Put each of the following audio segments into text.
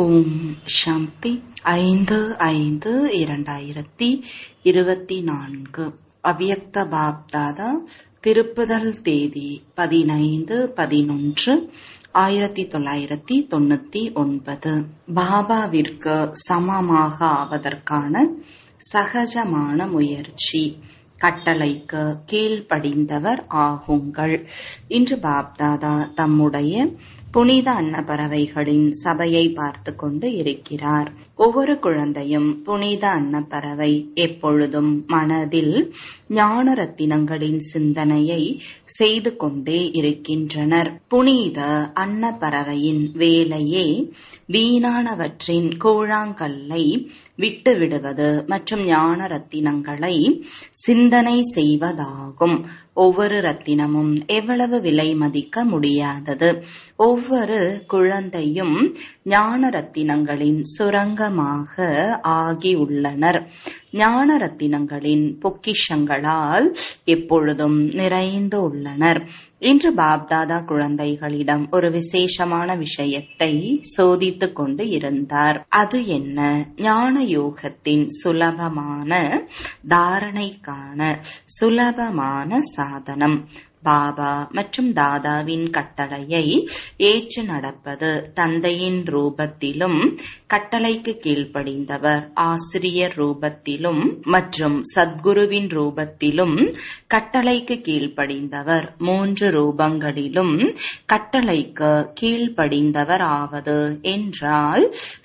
ஓம் சாந்தி ஐந்து ஐந்து இரண்டாயிரத்தி இருபத்தி நான்கு அவ்யக்த பாப்தாதா திருப்புதல் தேதி பதினைந்து பதினொன்று ஆயிரத்தி தொள்ளாயிரத்தி தொண்ணூத்தி ஒன்பது பாபாவிற்கு சமமாக ஆவதற்கான சகஜமான முயற்சி கட்டளைக்கு கீழ்ப்படிந்தவர் ஆகுங்கள் இன்று பாப்தாதா தம்முடைய புனித அன்னப்பறவைகளின் சபையை பார்த்து கொண்டு இருக்கிறார் ஒவ்வொரு குழந்தையும் புனித அன்னப்பறவை எப்பொழுதும் மனதில் ஞான ரத்தினங்களின் சிந்தனையை செய்து கொண்டே இருக்கின்றனர் புனித அன்னப்பறவையின் வேலையே வீணானவற்றின் கூழாங்கல்லை விட்டு விடுவது மற்றும் ஞான ரத்தினங்களை சிந்தனை செய்வதாகும் ஒவ்வொரு ரத்தினமும் எவ்வளவு விலை மதிக்க முடியாதது ஒவ்வொரு குழந்தையும் ஞான ரத்தினங்களின் சுரங்கமாக ஆகியுள்ளனர் ஞான ரத்தினங்களின் பொக்கிஷங்களால் எப்பொழுதும் நிறைந்து உள்ளனர் இன்று பாப்தாதா குழந்தைகளிடம் ஒரு விசேஷமான விஷயத்தை சோதித்துக் கொண்டு இருந்தார் அது என்ன ஞான யோகத்தின் சுலபமான தாரணைக்கான சுலபமான சாதனம் பாபா மற்றும் தாதாவின் கட்டளையை ஏற்று நடப்பது தந்தையின் ரூபத்திலும் கட்டளைக்கு கீழ்ப்படிந்தவர் ஆசிரியர் ரூபத்திலும் மற்றும் சத்குருவின் ரூபத்திலும் கட்டளைக்கு கீழ்ப்படிந்தவர் மூன்று ரூபங்களிலும் கட்டளைக்கு கீழ்ப்படிந்தவர் ஆவது என்றால்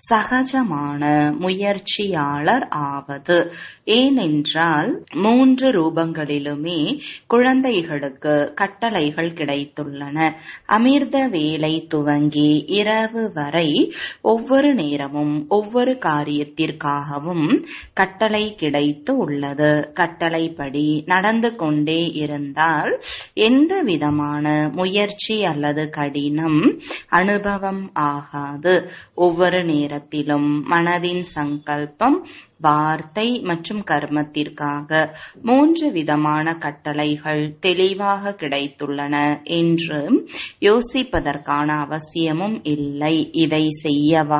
சகஜமான முயற்சியாளர் ஆவது ஏனென்றால் மூன்று ரூபங்களிலுமே குழந்தைகளுக்கு கட்டளைகள் கிடைத்துள்ளன அமிர்த வேலை துவங்கி இரவு வரை ஒவ்வொரு நேரமும் ஒவ்வொரு காரியத்திற்காகவும் கட்டளை கிடைத்து உள்ளது கட்டளைப்படி நடந்து கொண்டே இருந்தால் எந்த விதமான முயற்சி அல்லது கடினம் அனுபவம் ஆகாது ஒவ்வொரு நேரத்திலும் மனதின் சங்கல்பம் வார்த்தை மற்றும் கர்மத்திற்காக மூன்று விதமான கட்டளைகள் தெளிவாக கிடைத்துள்ளன என்று யோசிப்பதற்கான அவசியமும் இல்லை இதை செய்யவா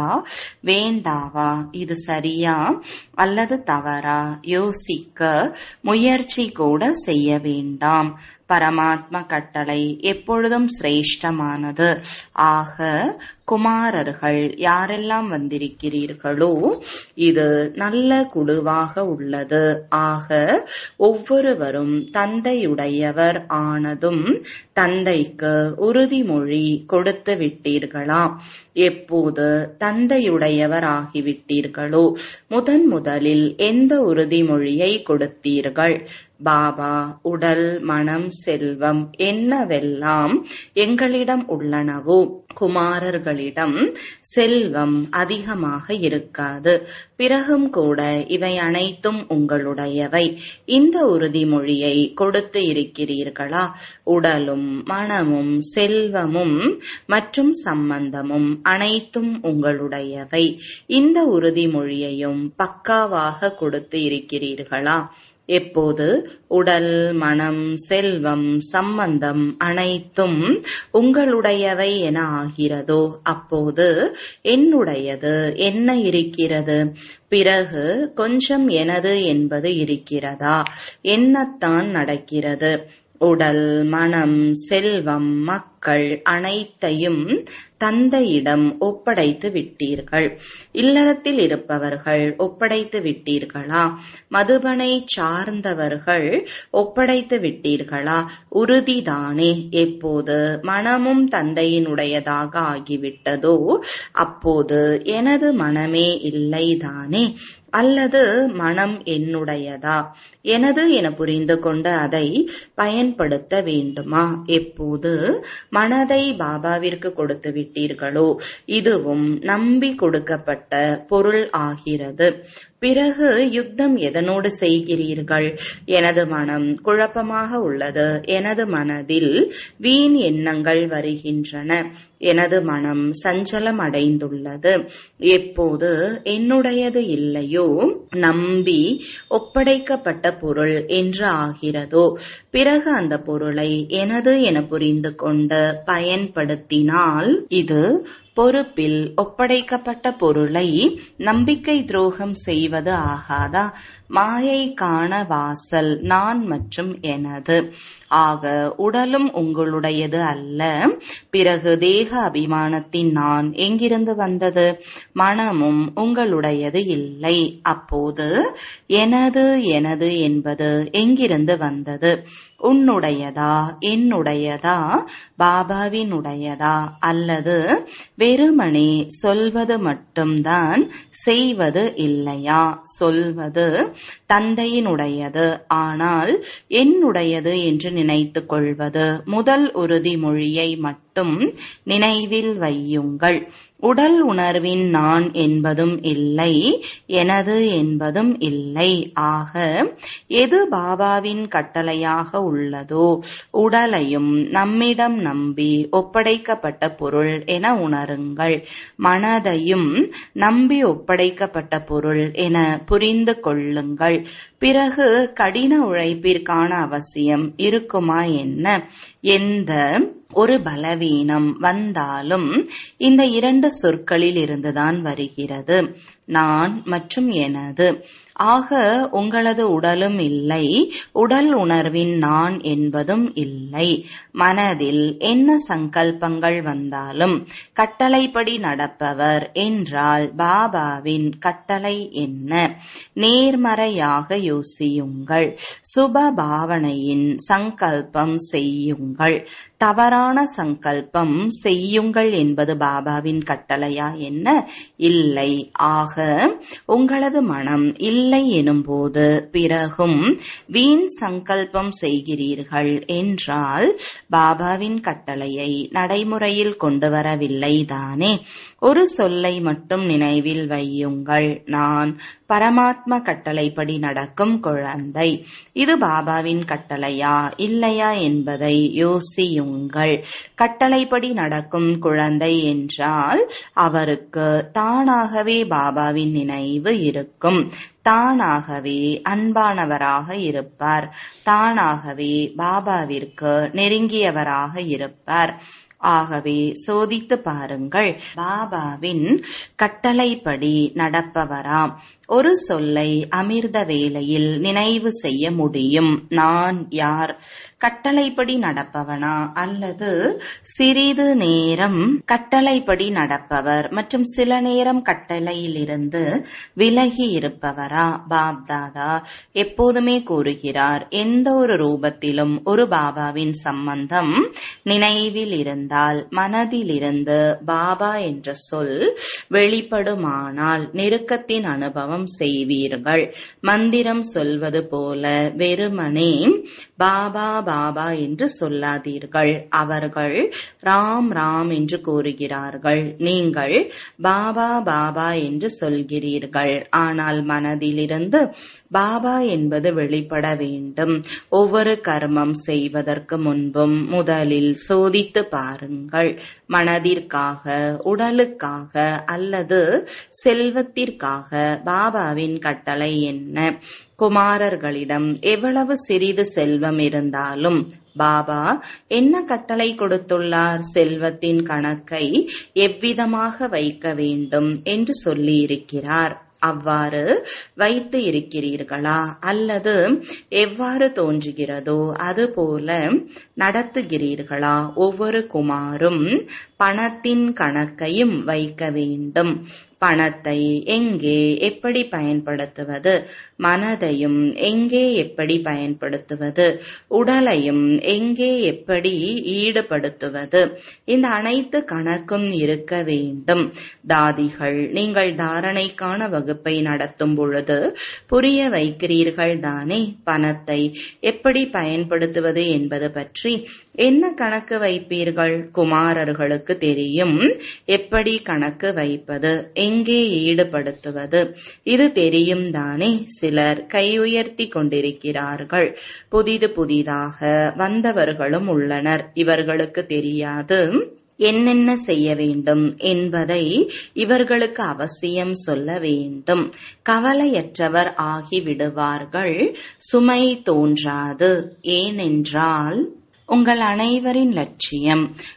வேண்டாவா இது சரியா அல்லது தவறா யோசிக்க முயற்சி கூட செய்ய வேண்டாம் பரமாத்ம கட்டளை எப்பொழுதும் சிரேஷ்டமானது ஆக குமாரர்கள் யாரெல்லாம் வந்திருக்கிறீர்களோ இது நல்ல குழுவாக உள்ளது ஆக ஒவ்வொருவரும் தந்தையுடையவர் ஆனதும் தந்தைக்கு உறுதிமொழி கொடுத்து விட்டீர்களா எப்போது தந்தையுடையவர் ஆகிவிட்டீர்களோ முதன் முதலில் எந்த உறுதிமொழியை கொடுத்தீர்கள் பாபா உடல் மனம் செல்வம் என்னவெல்லாம் எங்களிடம் உள்ளனவோ குமாரர்களிடம் செல்வம் அதிகமாக இருக்காது பிறகும் கூட இவை அனைத்தும் உங்களுடையவை இந்த உறுதிமொழியை கொடுத்து இருக்கிறீர்களா உடலும் மனமும் செல்வமும் மற்றும் சம்பந்தமும் அனைத்தும் உங்களுடையவை இந்த உறுதிமொழியையும் பக்காவாக கொடுத்து இருக்கிறீர்களா எப்போது உடல் மனம் செல்வம் சம்பந்தம் அனைத்தும் உங்களுடையவை என ஆகிறதோ அப்போது என்னுடையது என்ன இருக்கிறது பிறகு கொஞ்சம் எனது என்பது இருக்கிறதா என்னத்தான் நடக்கிறது உடல் மனம் செல்வம் மக்கள் அனைத்தையும் தந்தையிடம் ஒப்படைத்து விட்டீர்கள் இல்லறத்தில் இருப்பவர்கள் ஒப்படைத்து விட்டீர்களா மதுபனை சார்ந்தவர்கள் ஒப்படைத்து விட்டீர்களா உறுதிதானே எப்போது மனமும் தந்தையினுடையதாக ஆகிவிட்டதோ அப்போது எனது மனமே இல்லைதானே அல்லது மனம் என்னுடையதா எனது என புரிந்து கொண்டு அதை பயன்படுத்த வேண்டுமா எப்போது மனதை பாபாவிற்கு கொடுத்து விட்டீர்களோ இதுவும் நம்பி கொடுக்கப்பட்ட பொருள் ஆகிறது பிறகு யுத்தம் எதனோடு செய்கிறீர்கள் எனது மனம் குழப்பமாக உள்ளது எனது மனதில் வீண் எண்ணங்கள் வருகின்றன எனது மனம் சஞ்சலம் அடைந்துள்ளது எப்போது என்னுடையது இல்லையோ நம்பி ஒப்படைக்கப்பட்ட பொருள் என்று ஆகிறதோ பிறகு அந்த பொருளை எனது என புரிந்து கொண்டு பயன்படுத்தினால் இது பொறுப்பில் ஒப்படைக்கப்பட்ட பொருளை நம்பிக்கை துரோகம் செய்வது ஆகாதா மாயை காண வாசல் நான் மற்றும் எனது ஆக உடலும் உங்களுடையது அல்ல பிறகு தேக அபிமானத்தின் நான் எங்கிருந்து வந்தது மனமும் உங்களுடையது இல்லை அப்போது எனது எனது என்பது எங்கிருந்து வந்தது உன்னுடையதா என்னுடையதா பாபாவினுடையதா அல்லது வெறுமனே சொல்வது மட்டும்தான் செய்வது இல்லையா சொல்வது தந்தையினுடையது ஆனால் என்னுடையது என்று நினைத்துக் கொள்வது முதல் உறுதிமொழியை மட்டும் நினைவில் வையுங்கள் உடல் உணர்வின் நான் என்பதும் இல்லை எனது என்பதும் இல்லை ஆக எது பாபாவின் கட்டளையாக உள்ளதோ உடலையும் நம்மிடம் நம்பி ஒப்படைக்கப்பட்ட பொருள் என உணருங்கள் மனதையும் நம்பி ஒப்படைக்கப்பட்ட பொருள் என புரிந்து கொள்ளுங்கள் பிறகு கடின உழைப்பிற்கான அவசியம் இருக்குமா என்ன எந்த ஒரு பலவீனம் வந்தாலும் இந்த இரண்டு சொற்களில் இருந்துதான் வருகிறது நான் மற்றும் எனது ஆக உங்களது உடலும் இல்லை உடல் உணர்வின் நான் என்பதும் இல்லை மனதில் என்ன சங்கல்பங்கள் வந்தாலும் கட்டளைப்படி நடப்பவர் என்றால் பாபாவின் கட்டளை என்ன நேர்மறையாக யோசியுங்கள் சுப பாவனையின் சங்கல்பம் செய்யுங்கள் தவறான சங்கல்பம் செய்யுங்கள் என்பது பாபாவின் கட்டளையா என்ன இல்லை ஆக உங்களது மனம் இல்லை எனும்போது பிறகும் வீண் சங்கல்பம் செய்கிறீர்கள் என்றால் பாபாவின் கட்டளையை நடைமுறையில் கொண்டு வரவில்லை தானே ஒரு சொல்லை மட்டும் நினைவில் வையுங்கள் நான் பரமாத்ம கட்டளைப்படி நடக்கும் குழந்தை இது பாபாவின் கட்டளையா இல்லையா என்பதை யோசியுங்கள் கட்டளைப்படி நடக்கும் குழந்தை என்றால் அவருக்கு தானாகவே பாபாவின் நினைவு இருக்கும் தானாகவே அன்பானவராக இருப்பார் தானாகவே பாபாவிற்கு நெருங்கியவராக இருப்பார் ஆகவே சோதித்து பாருங்கள் பாபாவின் கட்டளைப்படி நடப்பவராம் ஒரு சொல்லை அமிர்த வேளையில் நினைவு செய்ய முடியும் நான் யார் கட்டளைப்படி நடப்பவனா அல்லது சிறிது நேரம் கட்டளைப்படி நடப்பவர் மற்றும் சில நேரம் கட்டளையிலிருந்து விலகி இருப்பவரா பாப்தாதா எப்போதுமே கூறுகிறார் எந்த ஒரு ரூபத்திலும் ஒரு பாபாவின் சம்பந்தம் நினைவில் இருந்தால் மனதிலிருந்து பாபா என்ற சொல் வெளிப்படுமானால் நெருக்கத்தின் அனுபவம் செய்வீர்கள் மந்திரம் சொல்வது போல வெறுமனே பாபா பாபா என்று சொல்லாதீர்கள் அவர்கள் ராம் ராம் என்று கூறுகிறார்கள் நீங்கள் பாபா பாபா என்று சொல்கிறீர்கள் ஆனால் மனதிலிருந்து பாபா என்பது வெளிப்பட வேண்டும் ஒவ்வொரு கர்மம் செய்வதற்கு முன்பும் முதலில் சோதித்து பாருங்கள் மனதிற்காக உடலுக்காக அல்லது செல்வத்திற்காக பாபாவின் கட்டளை என்ன குமாரர்களிடம் எவ்வளவு சிறிது செல்வம் இருந்தாலும் பாபா என்ன கட்டளை கொடுத்துள்ளார் செல்வத்தின் கணக்கை எவ்விதமாக வைக்க வேண்டும் என்று சொல்லியிருக்கிறார் அவ்வாறு வைத்து இருக்கிறீர்களா அல்லது எவ்வாறு தோன்றுகிறதோ அதுபோல நடத்துகிறீர்களா ஒவ்வொரு குமாரும் பணத்தின் கணக்கையும் வைக்க வேண்டும் பணத்தை எங்கே எப்படி பயன்படுத்துவது மனதையும் எங்கே எப்படி பயன்படுத்துவது உடலையும் எங்கே எப்படி ஈடுபடுத்துவது இந்த அனைத்து கணக்கும் இருக்க வேண்டும் தாதிகள் நீங்கள் தாரணைக்கான வகுப்பை நடத்தும் பொழுது புரிய வைக்கிறீர்கள் தானே பணத்தை எப்படி பயன்படுத்துவது என்பது பற்றி என்ன கணக்கு வைப்பீர்கள் குமாரர்களுக்கு தெரியும் எப்படி கணக்கு வைப்பது எங்கே ஈடுபடுத்துவது இது தெரியும் தானே சிலர் கை உயர்த்தி கொண்டிருக்கிறார்கள் புதிது புதிதாக வந்தவர்களும் உள்ளனர் இவர்களுக்கு தெரியாது என்னென்ன செய்ய வேண்டும் என்பதை இவர்களுக்கு அவசியம் சொல்ல வேண்டும் கவலையற்றவர் ஆகிவிடுவார்கள் சுமை தோன்றாது ஏனென்றால் உங்கள் அனைவரின் லட்சியம்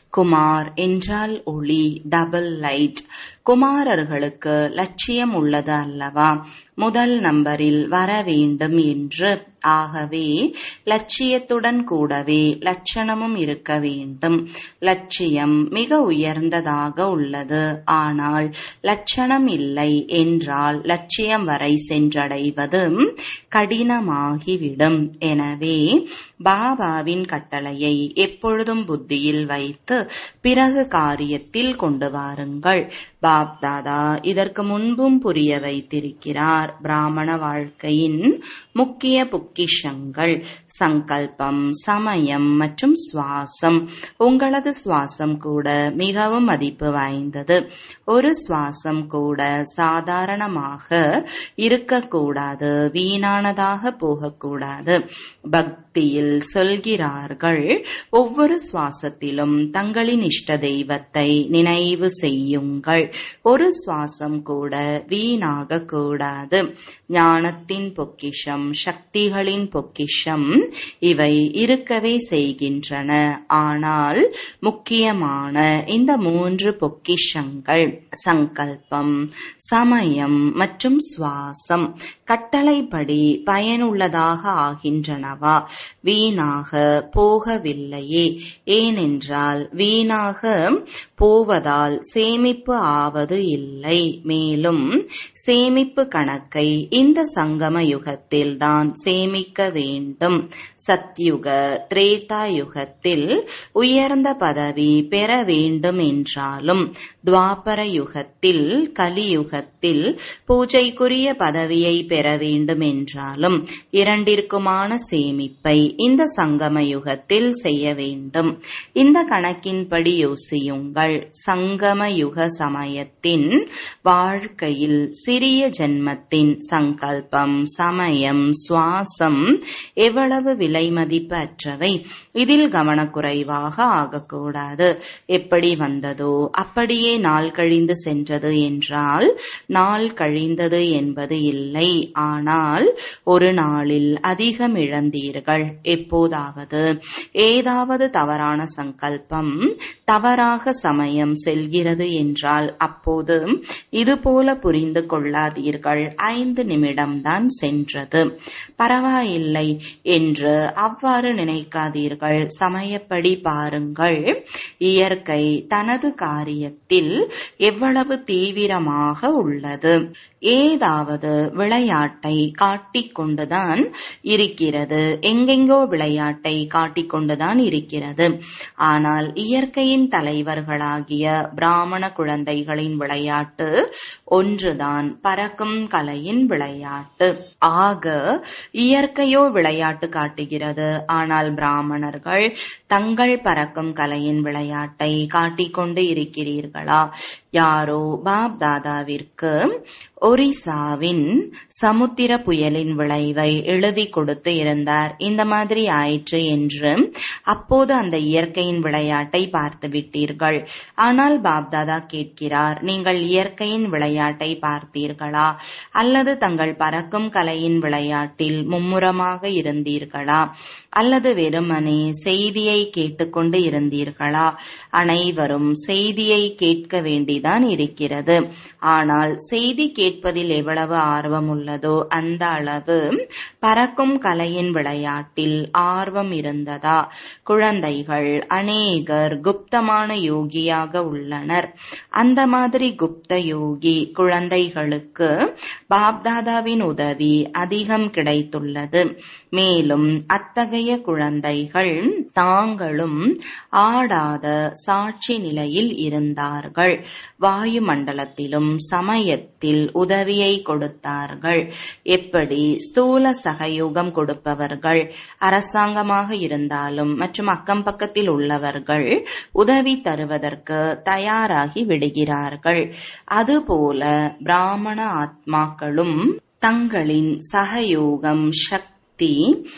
குமார் என்றால் ஒளி டபுள் லைட் குமாரர்களுக்கு லட்சியம் உள்ளது அல்லவா முதல் நம்பரில் வர வேண்டும் என்று ஆகவே லட்சியத்துடன் கூடவே லட்சணமும் இருக்க வேண்டும் லட்சியம் மிக உயர்ந்ததாக உள்ளது ஆனால் லட்சணம் இல்லை என்றால் லட்சியம் வரை சென்றடைவது கடினமாகிவிடும் எனவே பாபாவின் கட்டளையை எப்பொழுதும் புத்தியில் வைத்து பிறகு காரியத்தில் கொண்டு வாருங்கள் பாப் தாதா இதற்கு முன்பும் புரிய வைத்திருக்கிறார் பிராமண வாழ்க்கையின் முக்கிய பொக்கிஷங்கள் சங்கல்பம் சமயம் மற்றும் சுவாசம் உங்களது சுவாசம் கூட மிகவும் மதிப்பு வாய்ந்தது ஒரு சுவாசம் கூட சாதாரணமாக இருக்கக்கூடாது வீணானதாக போகக்கூடாது பக்தியில் சொல்கிறார்கள் ஒவ்வொரு சுவாசத்திலும் தங்களின் இஷ்ட தெய்வத்தை நினைவு செய்யுங்கள் ஒரு சுவாசம் கூட வீணாக கூடாது ஞானத்தின் பொக்கிஷம் சக்திகளின் பொக்கிஷம் இவை இருக்கவே செய்கின்றன ஆனால் முக்கியமான இந்த மூன்று பொக்கிஷங்கள் சங்கல்பம் சமயம் மற்றும் சுவாசம் கட்டளைப்படி பயனுள்ளதாக ஆகின்றனவா வீணாக போகவில்லையே ஏனென்றால் வீணாக போவதால் சேமிப்பு ஆவது இல்லை மேலும் சேமிப்பு கணக்கை இந்த சங்கம யுகத்தில் தான் சேமிக்க வேண்டும் சத்யுக திரேதா யுகத்தில் உயர்ந்த பதவி பெற வேண்டும் என்றாலும் துவாபர யுகத்தில் கலியுகத்தில் பூஜைக்குரிய பதவியை பெற வேண்டும் என்றாலும் இரண்டிற்குமான சேமிப்பை இந்த சங்கம யுகத்தில் செய்ய வேண்டும் இந்த கணக்கின்படி யோசியுங்கள் சங்கம யுக சமயத்தின் வாழ்க்கையில் சிறிய ஜென்மத்தின் சங்கல்பம் சமயம் சுவாசம் எவ்வளவு விலை மதிப்பு அற்றவை இதில் கவனக்குறைவாக ஆகக்கூடாது எப்படி வந்ததோ அப்படியே நாள் கழிந்து சென்றது என்றால் நாள் கழிந்தது என்பது இல்லை ஆனால் ஒரு நாளில் அதிகம் இழந்தீர்கள் எப்போதாவது ஏதாவது தவறான சங்கல்பம் தவறாக சமயம் செல்கிறது என்றால் அப்போது இதுபோல புரிந்து கொள்ளாதீர்கள் ஐந்து நிமிடம்தான் சென்றது பரவாயில்லை என்று அவ்வாறு நினைக்காதீர்கள் சமயப்படி பாருங்கள் இயற்கை தனது காரியத்தில் எவ்வளவு தீவிரமாக உள்ளது ஏதாவது விளையாட்டை காட்டிக் கொண்டுதான் இருக்கிறது எங்கெங்கோ விளையாட்டை காட்டிக் கொண்டுதான் இருக்கிறது ஆனால் இயற்கையின் தலைவர்களாகிய பிராமண குழந்தைகளின் விளையாட்டு ஒன்றுதான் பறக்கும் கலையின் விளையாட்டு ஆக இயற்கையோ விளையாட்டு காட்டுகிறது ஆனால் பிராமணர்கள் தங்கள் பறக்கும் கலையின் விளையாட்டை காட்டிக்கொண்டு இருக்கிறீர்களா யாரோ பாப் தாதாவிற்கு ஒரிசாவின் சமுத்திர புயலின் விளைவை எழுதி கொடுத்து இருந்தார் இந்த மாதிரி ஆயிற்று என்று அப்போது அந்த இயற்கையின் விளையாட்டை பார்த்து விட்டீர்கள் ஆனால் பாப்தாதா கேட்கிறார் நீங்கள் இயற்கையின் விளையாட்டை பார்த்தீர்களா அல்லது தங்கள் பறக்கும் கலையின் விளையாட்டில் மும்முரமாக இருந்தீர்களா அல்லது வெறுமனே செய்தியை கேட்டுக்கொண்டு இருந்தீர்களா அனைவரும் செய்தியை கேட்க வேண்டிதான் இருக்கிறது ஆனால் செய்தி கேட்பதில் எவ்வளவு ஆர்வம் உள்ளதோ அந்த அளவு பறக்கும் கலையின் விளையாட்டில் ஆர்வம் இருந்ததா குழந்தைகள் அநேகர் குப்தமான யோகியாக உள்ளனர் அந்த மாதிரி குப்த யோகி குழந்தைகளுக்கு பாப்தாதாவின் உதவி அதிகம் கிடைத்துள்ளது மேலும் அத்தகைய குழந்தைகள் தாங்களும் ஆடாத சாட்சி நிலையில் இருந்தார்கள் வாயுமண்டலத்திலும் சமயத்தில் உதவியை கொடுத்தார்கள் எப்படி ஸ்தூல சகயோகம் கொடுப்பவர்கள் அரசாங்கமாக இருந்தாலும் மற்றும் அக்கம் பக்கத்தில் உள்ளவர்கள் உதவி தருவதற்கு தயாராகி விடுகிறார்கள் அதுபோல பிராமண ஆத்மாக்களும் தங்களின் சகயோகம் சக்தி சக்தி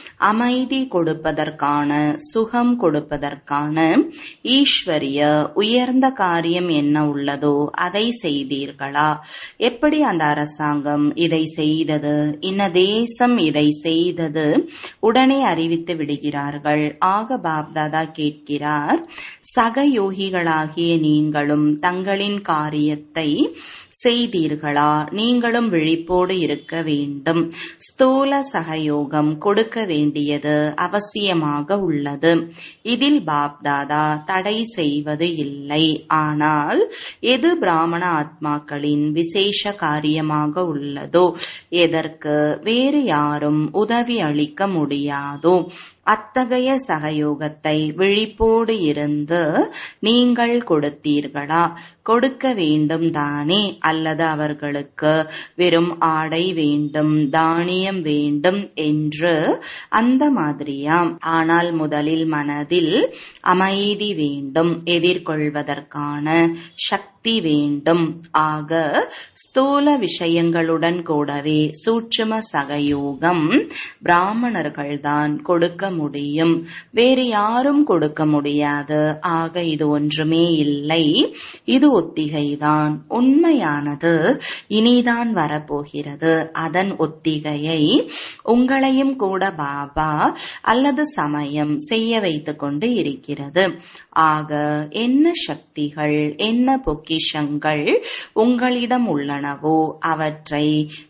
அமைதி கொடுப்பதற்கான சுகம் கொடுப்பதற்கான ஈஸ்வரிய உயர்ந்த காரியம் என்ன உள்ளதோ அதை செய்தீர்களா எப்படி அந்த அரசாங்கம் இதை செய்தது இன்ன தேசம் இதை செய்தது உடனே அறிவித்து விடுகிறார்கள் ஆக பாப்தாதா கேட்கிறார் சகயோகிகளாகிய நீங்களும் தங்களின் காரியத்தை செய்தீர்களா நீங்களும் விழிப்போடு இருக்க வேண்டும் ஸ்தூல சகயோகம் கொடுக்க வேண்டியது அவசியமாக உள்ளது இதில் பாப்தாதா தடை செய்வது இல்லை ஆனால் எது பிராமண ஆத்மாக்களின் விசேஷ காரியமாக உள்ளதோ எதற்கு வேறு யாரும் உதவி அளிக்க முடியாதோ அத்தகைய சகயோகத்தை விழிப்போடு இருந்து நீங்கள் கொடுத்தீர்களா கொடுக்க வேண்டும் தானே அல்லது அவர்களுக்கு வெறும் ஆடை வேண்டும் தானியம் வேண்டும் என்று அந்த மாதிரியாம் ஆனால் முதலில் மனதில் அமைதி வேண்டும் எதிர்கொள்வதற்கான சக்தி வேண்டும் ஆக ஸ்தூல விஷயங்களுடன் கூடவே சூட்சும சகயோகம் பிராமணர்கள்தான் கொடுக்க முடியும் வேறு யாரும் கொடுக்க முடியாது ஆக இது ஒன்றுமே இல்லை இது ஒத்திகைதான் உண்மையானது இனிதான் வரப்போகிறது அதன் ஒத்திகையை உங்களையும் கூட பாபா அல்லது சமயம் செய்ய வைத்துக் கொண்டு இருக்கிறது ஆக என்ன சக்திகள் என்ன பொக்கிஷங்கள் உங்களிடம் உள்ளனவோ அவற்றை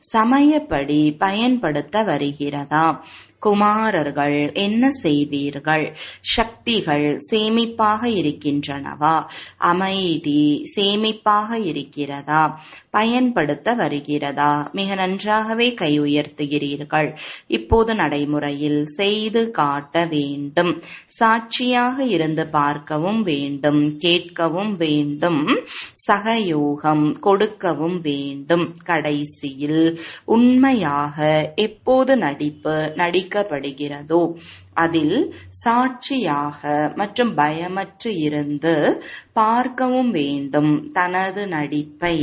சமயப்படி பயன்படுத்த வருகிறதா குமாரர்கள் என்ன செய்வீர்கள் சக்திகள் சேமிப்பாக இருக்கின்றனவா அமைதி சேமிப்பாக இருக்கிறதா பயன்படுத்த வருகிறதா மிக நன்றாகவே கை உயர்த்துகிறீர்கள் இப்போது நடைமுறையில் செய்து காட்ட வேண்டும் சாட்சியாக இருந்து பார்க்கவும் வேண்டும் கேட்கவும் வேண்டும் சகயோகம் கொடுக்கவும் வேண்டும் கடைசியில் உண்மையாக எப்போது நடிப்பு நடிக்கப்படுகிறதோ அதில் சாட்சியாக மற்றும் பயமற்று இருந்து பார்க்கவும் வேண்டும் தனது நடிப்பை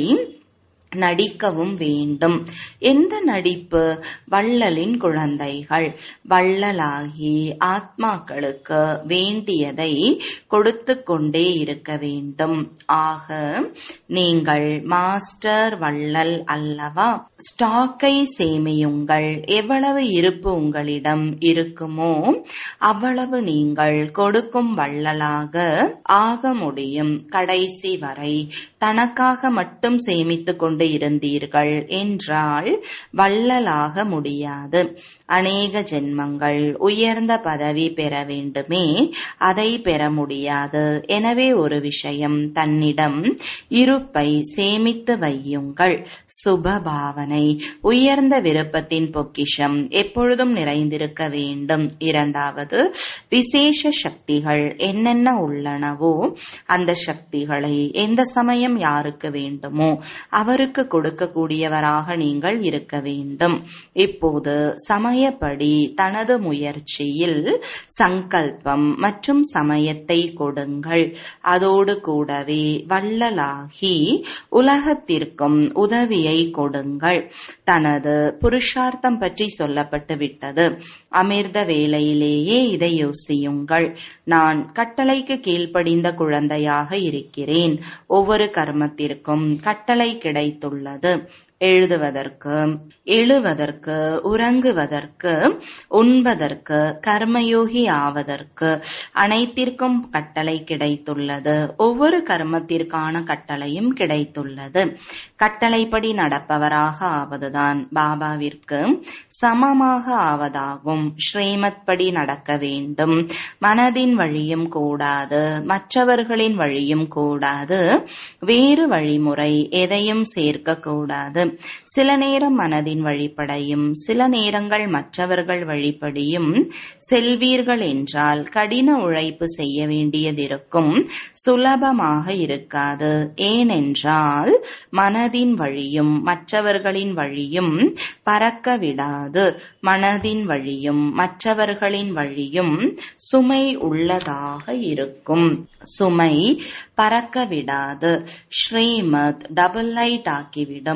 நடிக்கவும் வேண்டும் எந்த நடிப்பு வள்ளலின் குழந்தைகள் வள்ளலாகி ஆத்மாக்களுக்கு வேண்டியதை கொடுத்து கொண்டே இருக்க வேண்டும் ஆக நீங்கள் மாஸ்டர் வள்ளல் அல்லவா ஸ்டாக்கை சேமியுங்கள் எவ்வளவு இருப்பு உங்களிடம் இருக்குமோ அவ்வளவு நீங்கள் கொடுக்கும் வள்ளலாக ஆக முடியும் கடைசி வரை தனக்காக மட்டும் சேமித்துக் கொண்டு இருந்தீர்கள் என்றால் வள்ளலாக முடியாது அநேக ஜென்மங்கள் உயர்ந்த பதவி பெற வேண்டுமே அதை பெற முடியாது எனவே ஒரு விஷயம் தன்னிடம் இருப்பை சேமித்து வையுங்கள் சுப பாவனை உயர்ந்த விருப்பத்தின் பொக்கிஷம் எப்பொழுதும் நிறைந்திருக்க வேண்டும் இரண்டாவது விசேஷ சக்திகள் என்னென்ன உள்ளனவோ அந்த சக்திகளை எந்த சமயம் யாருக்கு வேண்டுமோ அவருக்கு கொடுக்கக்கூடியவராக நீங்கள் இருக்க வேண்டும் இப்போது சமயப்படி தனது முயற்சியில் சங்கல்பம் மற்றும் சமயத்தை கொடுங்கள் அதோடு கூடவே வள்ளலாகி உலகத்திற்கும் உதவியை கொடுங்கள் தனது புருஷார்த்தம் பற்றி சொல்லப்பட்டு விட்டது அமிர்த வேளையிலேயே இதை யோசியுங்கள் நான் கட்டளைக்கு கீழ்ப்படிந்த குழந்தையாக இருக்கிறேன் ஒவ்வொரு கர்மத்திற்கும் கட்டளை கிடைத்துள்ளது எழுதுவதற்கு எழுவதற்கு உறங்குவதற்கு உண்பதற்கு கர்மயோகி ஆவதற்கு அனைத்திற்கும் கட்டளை கிடைத்துள்ளது ஒவ்வொரு கர்மத்திற்கான கட்டளையும் கிடைத்துள்ளது கட்டளைப்படி நடப்பவராக ஆவதுதான் பாபாவிற்கு சமமாக ஆவதாகும் ஸ்ரீமத் படி நடக்க வேண்டும் மனதின் வழியும் கூடாது மற்றவர்களின் வழியும் கூடாது வேறு வழிமுறை எதையும் சேர்க்க கூடாது சில நேரம் மனதின் வழிபடையும் சில நேரங்கள் மற்றவர்கள் வழிபடியும் செல்வீர்கள் என்றால் கடின உழைப்பு செய்ய வேண்டியதிருக்கும் சுலபமாக இருக்காது ஏனென்றால் மனதின் வழியும் மற்றவர்களின் வழியும் பறக்க விடாது மனதின் வழியும் மற்றவர்களின் வழியும் சுமை உள்ளதாக இருக்கும் சுமை பறக்க விடாது ஸ்ரீமத் டபுள் லைட் ஆக்கிவிடும்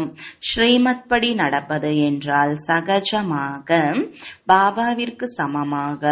ஸ்ரீமத் படி நடப்பது என்றால் சகஜமாக பாபாவிற்கு சமமாக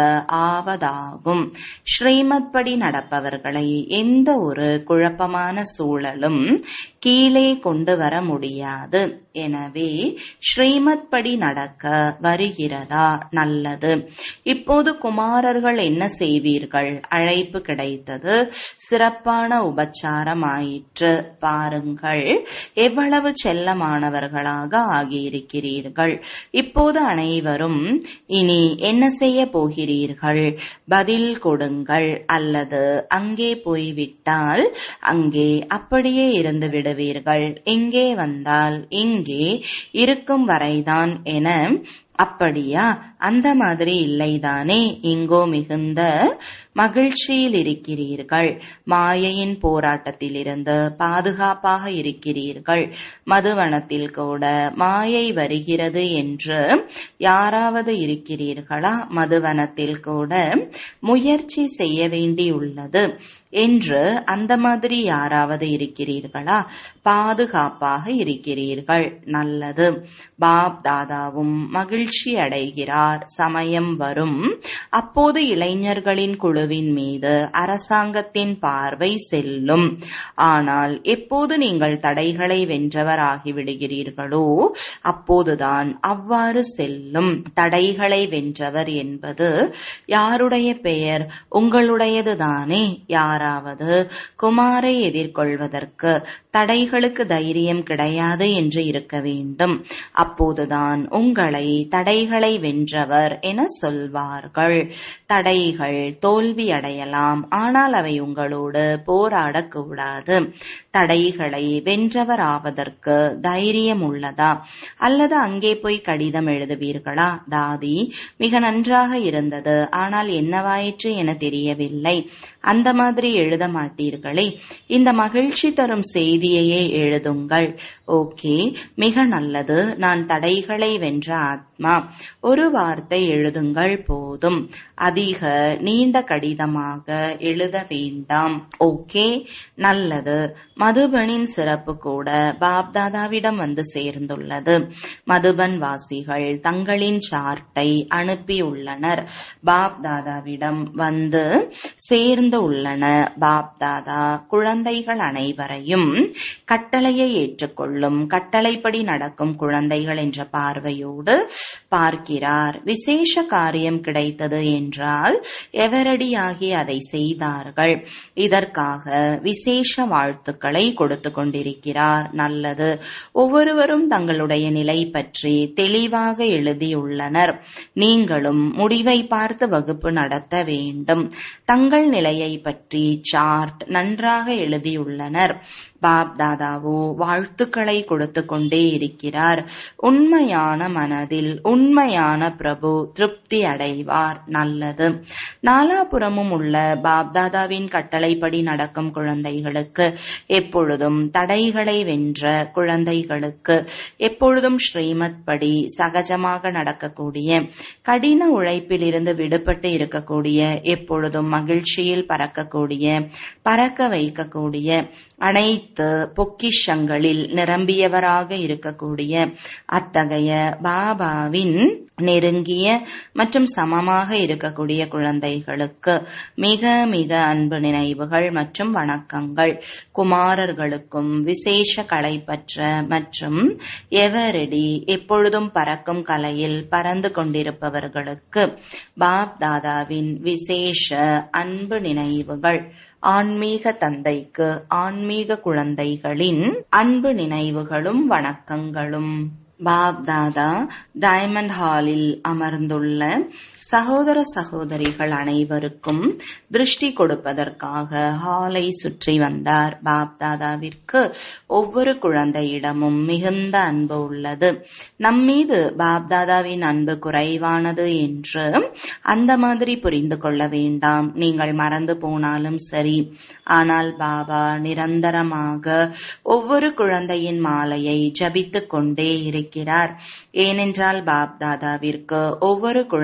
ஆவதாகும் ஸ்ரீமத் படி நடப்பவர்களை எந்த ஒரு குழப்பமான சூழலும் கீழே கொண்டு வர முடியாது எனவே ஸ்ரீமத் படி நடக்க வருகிறதா நல்லது இப்போது குமாரர்கள் என்ன செய்வீர்கள் அழைப்பு கிடைத்தது சிறப்பான உபச்சாரம் ஆயிற்று பாருங்கள் எவ்வளவு செல்லமானவர்களாக ஆகியிருக்கிறீர்கள் இப்போது அனைவரும் இனி என்ன செய்ய போகிறீர்கள் பதில் கொடுங்கள் அல்லது அங்கே போய்விட்டால் அங்கே அப்படியே இருந்து விடுவீர்கள் இங்கே வந்தால் இங்கே இருக்கும் வரைதான் என அப்படியா அந்த மாதிரி இல்லைதானே இங்கோ மிகுந்த மகிழ்ச்சியில் இருக்கிறீர்கள் மாயையின் போராட்டத்திலிருந்து பாதுகாப்பாக இருக்கிறீர்கள் மதுவனத்தில் கூட மாயை வருகிறது என்று யாராவது இருக்கிறீர்களா மதுவனத்தில் கூட முயற்சி செய்ய வேண்டியுள்ளது என்று அந்த மாதிரி யாராவது இருக்கிறீர்களா பாதுகாப்பாக இருக்கிறீர்கள் நல்லது பாப் தாதாவும் மகிழ்ச்சி அடைகிறார் சமயம் வரும் அப்போது இளைஞர்களின் குழுவின் மீது அரசாங்கத்தின் பார்வை செல்லும் ஆனால் எப்போது நீங்கள் தடைகளை வென்றவர் ஆகிவிடுகிறீர்களோ அப்போதுதான் அவ்வாறு செல்லும் தடைகளை வென்றவர் என்பது யாருடைய பெயர் உங்களுடையதுதானே யாராவது குமாரை எதிர்கொள்வதற்கு தடைகளுக்கு தைரியம் கிடையாது என்று இருக்க வேண்டும் அப்போதுதான் உங்களை தடைகளை வென்றவர் என சொல்வார்கள் தடைகள் தோல்வி அடையலாம் ஆனால் அவை உங்களோடு போராடக்கூடாது தடைகளை வென்றவர் ஆவதற்கு தைரியம் உள்ளதா அல்லது அங்கே போய் கடிதம் எழுதுவீர்களா தாதி மிக நன்றாக இருந்தது ஆனால் என்னவாயிற்று என தெரியவில்லை அந்த மாதிரி எழுத மாட்டீர்களே இந்த மகிழ்ச்சி தரும் செய்தியையே எழுதுங்கள் ஓகே மிக நல்லது நான் தடைகளை வென்ற ஆத்மா ஒரு வார்த்தை எழுதுங்கள் போதும் அதிக நீண்ட கடிதமாக எழுத வேண்டாம் ஓகே நல்லது மதுபனின் சிறப்பு கூட பாப்தாதாவிடம் வந்து சேர்ந்துள்ளது மதுபன் வாசிகள் தங்களின் சார்ட்டை அனுப்பியுள்ளனர் பாப்தாதாவிடம் வந்து சேர்ந்து உள்ளன பாப்தாதா குழந்தைகள் அனைவரையும் கட்டளையை ஏற்றுக்கொள்ளும் கட்டளைப்படி நடக்கும் குழந்தைகள் என்ற பார்வையோடு பார்க்கிறார் விசேஷ காரியம் கிடைத்தது என்றால் எவரடியாகி அதை செய்தார்கள் இதற்காக விசேஷ வாழ்த்துக்களை கொடுத்து கொண்டிருக்கிறார் நல்லது ஒவ்வொருவரும் தங்களுடைய நிலை பற்றி தெளிவாக எழுதியுள்ளனர் நீங்களும் முடிவை பார்த்து வகுப்பு நடத்த வேண்டும் தங்கள் நிலையை பற்றி சார்ட் நன்றாக எழுதியுள்ளனர் பாப் தாதாவோ வாழ்த்துக்களை கொடுத்து கொண்டே இருக்கிறார் உண்மையான மனதில் உண்மையான பிரபு திருப்தி அடைவார் நல்லது நாலாபுறமும் உள்ள பாப் தாதாவின் கட்டளைப்படி நடக்கும் குழந்தைகளுக்கு எப்பொழுதும் தடைகளை வென்ற குழந்தைகளுக்கு எப்பொழுதும் ஸ்ரீமத் படி சகஜமாக நடக்கக்கூடிய கடின உழைப்பில் இருந்து விடுபட்டு இருக்கக்கூடிய எப்பொழுதும் மகிழ்ச்சியில் பறக்கக்கூடிய பறக்க வைக்கக்கூடிய அனைத்து பொக்கிஷங்களில் நிரம்பியவராக இருக்கக்கூடிய அத்தகைய பாபாவின் நெருங்கிய மற்றும் சமமாக இருக்கக்கூடிய குழந்தைகளுக்கு மிக மிக அன்பு நினைவுகள் மற்றும் வணக்கங்கள் குமாரர்களுக்கும் விசேஷ கலை பற்ற மற்றும் எவரடி எப்பொழுதும் பறக்கும் கலையில் பறந்து கொண்டிருப்பவர்களுக்கு பாப் தாதாவின் விசேஷ அன்பு நினைவுகள் ஆன்மீக தந்தைக்கு ஆன்மீக குழந்தைகளின் அன்பு நினைவுகளும் வணக்கங்களும் பாப் தாதா டைமண்ட் ஹாலில் அமர்ந்துள்ள சகோதர சகோதரிகள் அனைவருக்கும் திருஷ்டி கொடுப்பதற்காக ஹாலை சுற்றி வந்தார் பாப் தாதாவிற்கு ஒவ்வொரு குழந்தையிடமும் மிகுந்த அன்பு உள்ளது நம்மீது பாப் தாதாவின் அன்பு குறைவானது என்று அந்த மாதிரி புரிந்து கொள்ள வேண்டாம் நீங்கள் மறந்து போனாலும் சரி ஆனால் பாபா நிரந்தரமாக ஒவ்வொரு குழந்தையின் மாலையை ஜபித்துக் கொண்டே இருக்கிறார் ஏனென்றால் பாப் தாதாவிற்கு ஒவ்வொரு குழந்தையின்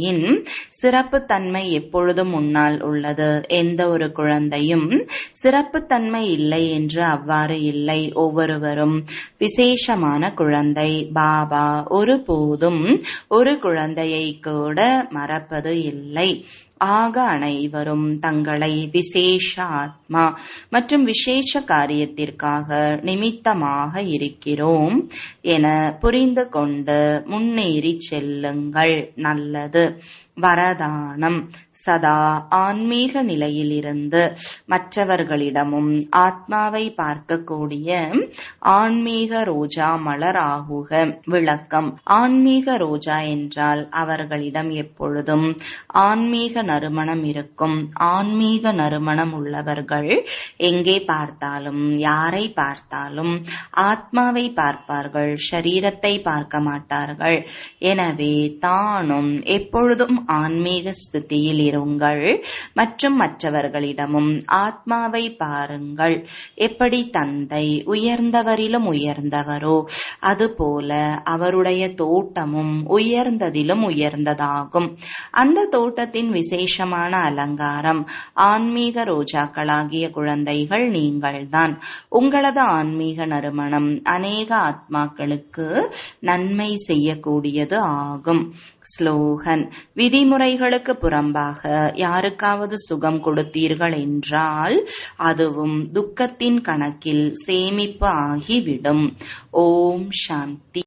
குழந்தையின் சிறப்புத்தன்மை எப்பொழுதும் முன்னால் உள்ளது எந்த ஒரு குழந்தையும் சிறப்புத்தன்மை இல்லை என்று அவ்வாறு இல்லை ஒவ்வொருவரும் விசேஷமான குழந்தை பாபா ஒருபோதும் ஒரு குழந்தையை கூட மறப்பது இல்லை ஆக அனைவரும் தங்களை விசேஷ ஆத்மா மற்றும் விசேஷ காரியத்திற்காக நிமித்தமாக இருக்கிறோம் என புரிந்து கொண்டு முன்னேறி செல்லுங்கள் நல்லது வரதானம் சதா ஆன்மீக நிலையிலிருந்து மற்றவர்களிடமும் ஆத்மாவை பார்க்கக்கூடிய ஆன்மீக ரோஜா மலர் ஆகுக விளக்கம் ஆன்மீக ரோஜா என்றால் அவர்களிடம் எப்பொழுதும் ஆன்மீக நறுமணம் இருக்கும் ஆன்மீக நறுமணம் உள்ளவர்கள் எங்கே பார்த்தாலும் யாரை பார்த்தாலும் ஆத்மாவை பார்ப்பார்கள் ஷரீரத்தை பார்க்க மாட்டார்கள் எனவே தானும் எப்பொழுதும் ஆன்மீக ஸ்திதியில் இருங்கள் மற்றும் மற்றவர்களிடமும் ஆத்மாவை பாருங்கள் எப்படி தந்தை உயர்ந்தவரிலும் உயர்ந்தவரோ அதுபோல அவருடைய தோட்டமும் உயர்ந்ததிலும் உயர்ந்ததாகும் அந்த தோட்டத்தின் விசேஷமான அலங்காரம் ஆன்மீக ரோஜாக்களாகிய குழந்தைகள் நீங்கள்தான் உங்களது ஆன்மீக நறுமணம் அநேக ஆத்மாக்களுக்கு நன்மை செய்யக்கூடியது ஆகும் ஸ்லோகன் விதிமுறைகளுக்கு புறம்பாக யாருக்காவது சுகம் கொடுத்தீர்கள் என்றால் அதுவும் துக்கத்தின் கணக்கில் சேமிப்பு ஆகிவிடும் ஓம் சாந்தி